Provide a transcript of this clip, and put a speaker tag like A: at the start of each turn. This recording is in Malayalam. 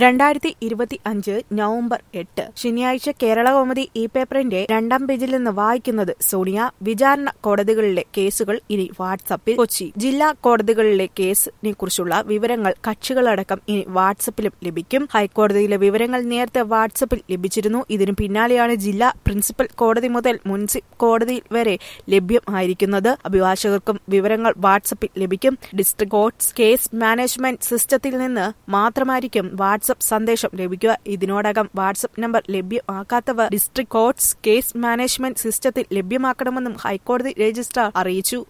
A: രണ്ടായിരത്തി ഇരുപത്തി അഞ്ച് നവംബർ എട്ട് ശനിയാഴ്ച കേരള കൗമുദി ഈ പേപ്പറിന്റെ രണ്ടാം പേജിൽ നിന്ന് വായിക്കുന്നത് സോണിയ വിചാരണ കോടതികളിലെ കേസുകൾ ഇനി വാട്സാപ്പിൽ കൊച്ചി ജില്ലാ കോടതികളിലെ കേസിനെ കുറിച്ചുള്ള വിവരങ്ങൾ കക്ഷികളടക്കം ഇനി വാട്സാപ്പിലും ലഭിക്കും ഹൈക്കോടതിയിലെ വിവരങ്ങൾ നേരത്തെ വാട്സാപ്പിൽ ലഭിച്ചിരുന്നു ഇതിനു പിന്നാലെയാണ് ജില്ലാ പ്രിൻസിപ്പൽ കോടതി മുതൽ മുൻസിഫ് കോടതി വരെ ലഭ്യമായിരിക്കുന്നത് അഭിഭാഷകർക്കും വിവരങ്ങൾ വാട്സാപ്പിൽ ലഭിക്കും ഡിസ്ട്രിക്ട് കോർട്സ് കേസ് മാനേജ്മെന്റ് സിസ്റ്റത്തിൽ നിന്ന് മാത്രമായിരിക്കും വാട്സപ്പ് സന്ദേശം ലഭിക്കുക ഇതിനോടകം വാട്സപ്പ് നമ്പർ ലഭ്യമാക്കാത്തവർ ഡിസ്ട്രിക്ട് കോർട്സ് കേസ് മാനേജ്മെന്റ് സിസ്റ്റത്തിൽ ലഭ്യമാക്കണമെന്നും ഹൈക്കോടതി രജിസ്ട്രാർ അറിയിച്ചു